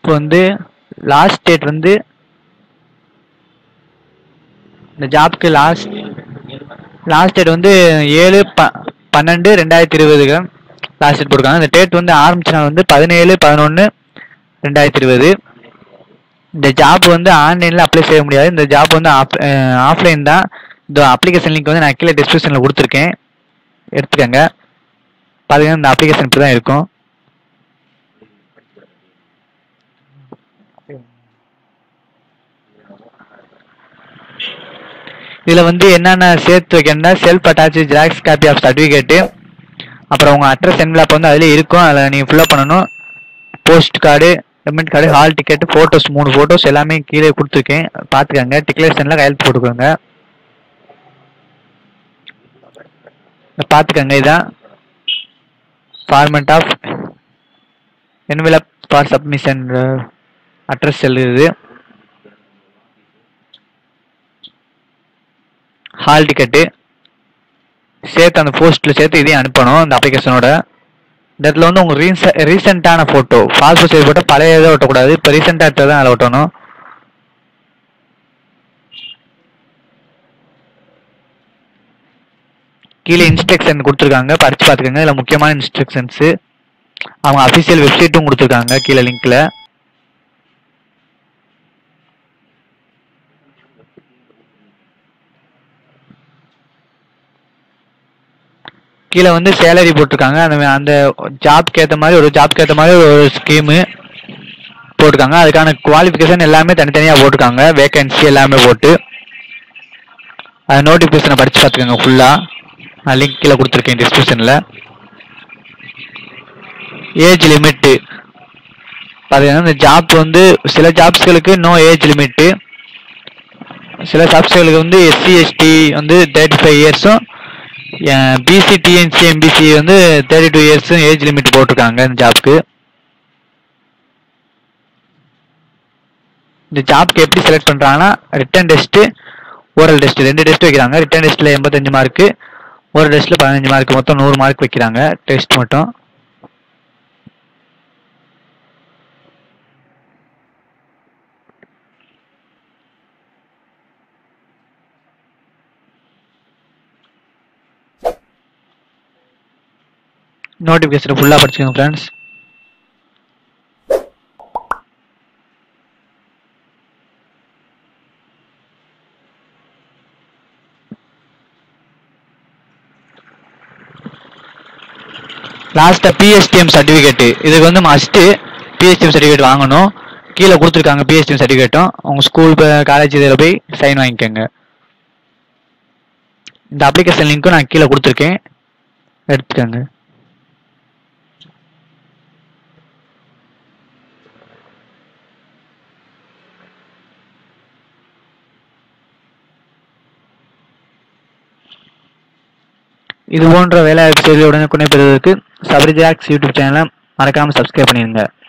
job வந்து last date வந்து இந்த ஜாப்க்கு லாஸ்ட் லாஸ்ட் டேட் வந்து ஏழு ப பன்னெண்டு ரெண்டாயிரத்தி இருபதுக்கு லாஸ்ட் டேட் போட்டிருக்காங்க இந்த டேட் வந்து ஆரம்பிச்ச நாள் வந்து பதினேழு பதினொன்று ரெண்டாயிரத்தி இருபது இந்த ஜாப் வந்து ஆன்லைனில் அப்ளை செய்ய முடியாது இந்த ஜாப் வந்து ஆஃப் ஆஃப்லைன் தான் இந்த அப்ளிகேஷன் லிங்க் வந்து நான் கீழே டிஸ்கிரிப்ஷனில் கொடுத்துருக்கேன் எடுத்துக்கோங்க பார்த்தீங்கன்னா இந்த அப்ளிகேஷன் இப்படி தான் இருக்கும் இதில் வந்து என்னென்ன சேர்த்து வைக்கணும்னா self attach xerox copy of certificate அப்புறம் உங்கள் அட்ரஸ் என்வலப் வந்து அதில் இருக்கும் அதில் நீங்கள் ஃபில்அப் பண்ணணும் போஸ்ட் கார்டு ரெமெண்ட் கார்டு ஹால் டிக்கெட் ஃபோட்டோஸ் மூணு ஃபோட்டோஸ் எல்லாமே கீழே கொடுத்துருக்கேன் பார்த்துக்கோங்க டிக்ளரேஷனில் கையெழுத்து போட்டுக்கோங்க பார்த்துக்கோங்க இதான் format of envelope for submission address எழுதுது ஹால் டிக்கெட்டு சேர்த்து அந்த போஸ்ட்டில் சேர்த்து இதையும் அனுப்பணும் இந்த அப்ளிகேஷனோட இந்த இடத்துல வந்து உங்கள் ரீச ரீசெண்டான ஃபோட்டோ பாஸ்போர்ட் சைஸ் ஃபோட்டோ பழைய இதை ஒட்டக்கூடாது இப்போ ரீசெண்டாக எடுத்தது தான் அதில் ஒட்டணும் கீழே இன்ஸ்ட்ரக்ஷன் கொடுத்துருக்காங்க படிச்சு பார்த்துக்கோங்க இதில் முக்கியமான இன்ஸ்ட்ரக்ஷன்ஸு அவங்க அஃபிஷியல் வெப்சைட்டும் கொடுத்துருக்காங்க கீழே லிங்க்ல கீழே வந்து சேலரி போட்டிருக்காங்க அந்த அந்த ஜாப்க்கு ஏற்ற மாதிரி ஒரு ஜாப்க்கு ஏற்ற மாதிரி ஒரு ஸ்கீமு போட்டிருக்காங்க அதுக்கான குவாலிஃபிகேஷன் எல்லாமே தனித்தனியாக போட்டிருக்காங்க வேகன்சி எல்லாமே போட்டு அது நோட்டிஃபிகேஷனை படித்து பார்த்துக்கோங்க ஃபுல்லாக நான் லிங்க் கீழே கொடுத்துருக்கேன் டிஸ்கிரிப்ஷனில் ஏஜ் லிமிட்டு பார்த்தீங்கன்னா இந்த ஜாப் வந்து சில ஜாப்ஸ்களுக்கு நோ ஏஜ் லிமிட்டு சில ஜாப்ஸ்களுக்கு வந்து எஸ்சி எஸ்டி வந்து தேர்ட்டி ஃபைவ் இயர்ஸும் பிசி டிஎன்சி எம்பிசி வந்து தேர்ட்டி டூ இயர்ஸும் ஏஜ் லிமிட் போட்டிருக்காங்க இந்த ஜாப்க்கு இந்த ஜாப்க்கு எப்படி செலக்ட் பண்ணுறாங்கன்னா ரிட்டன் டெஸ்ட்டு ஓரல் டெஸ்ட் ரெண்டு டெஸ்ட் வைக்கிறாங்க ரிட்டன் டெஸ்ட்டில் எண்பத்தஞ்சு மார்க்கு ஒரு டெஸ்ட்டில் பதினஞ்சு மார்க் மொத்தம் நூறு மார்க் வைக்கிறாங்க டெஸ்ட் மட்டும் நோட்டிஃபிகேஷனை ஃபுல்லாக படிச்சுக்கோங்க ஃப்ரெண்ட்ஸ் லாஸ்ட்டாக பிஎஸ்டிஎம் சர்டிஃபிகேட்டு இதுக்கு வந்து மஸ்ட்டு பிஎஸ்டிஎம் சர்டிஃபிகேட் வாங்கணும் கீழே கொடுத்துருக்காங்க பிஎஸ்டிஎம் சர்டிஃபிகேட்டும் உங்கள் ஸ்கூல் காலேஜ் இதில் போய் சைன் வாங்கிக்கோங்க இந்த அப்ளிகேஷன் லிங்க்கும் நான் கீழே கொடுத்துருக்கேன் எடுத்துக்கோங்க இது போன்ற வேலைவாய்ப்பு செய்தியை உடனுக்குடனே பெறுவதற்கு சபரிஜாக்ஸ் யூடியூப் சேனலை மறக்காமல் சப்ஸ்கிரைப் பண்ணிடுங்க